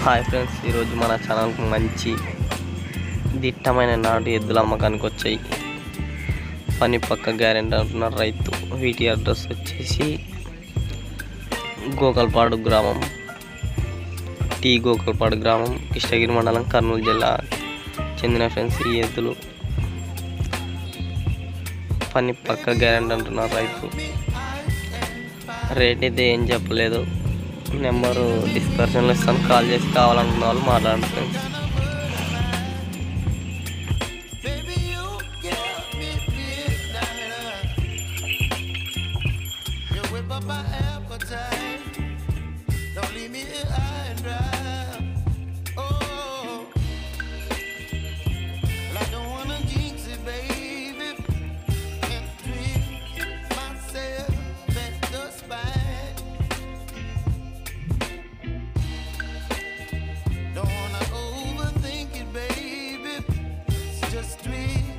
Hi friends ఈరోజు మన ఛానల్కి మంచి దిట్టమైన నాటు ఎద్దుల అమ్మకానికి వచ్చాయి పని పక్క గ్యారెంటీ అంటున్నారు రైతు వీటి అడ్రస్ వచ్చేసి గోకల్పాడు గ్రామం టీ గోకల్పాడు గ్రామం కృష్ణగిరి మండలం కర్నూలు జిల్లా చెందిన ఫ్రెండ్స్ ఈ ఎద్దులు పని పక్క గ్యారెంటీ అంటున్నారు రైతు రేట్ అయితే ఏం చెప్పలేదు నెంబరు డిస్క్రిప్షన్లో ఇస్తాను కాల్ చేసి కావాలనుకున్న వాళ్ళు మాట్లాడండి friends Baby, you give me midnight. You whip up my appetite. Don't leave me here high and dry. Oh, well, I don't wanna jinx it, baby. And twist myself at the spine. Don't wanna overthink it, baby. It's just twist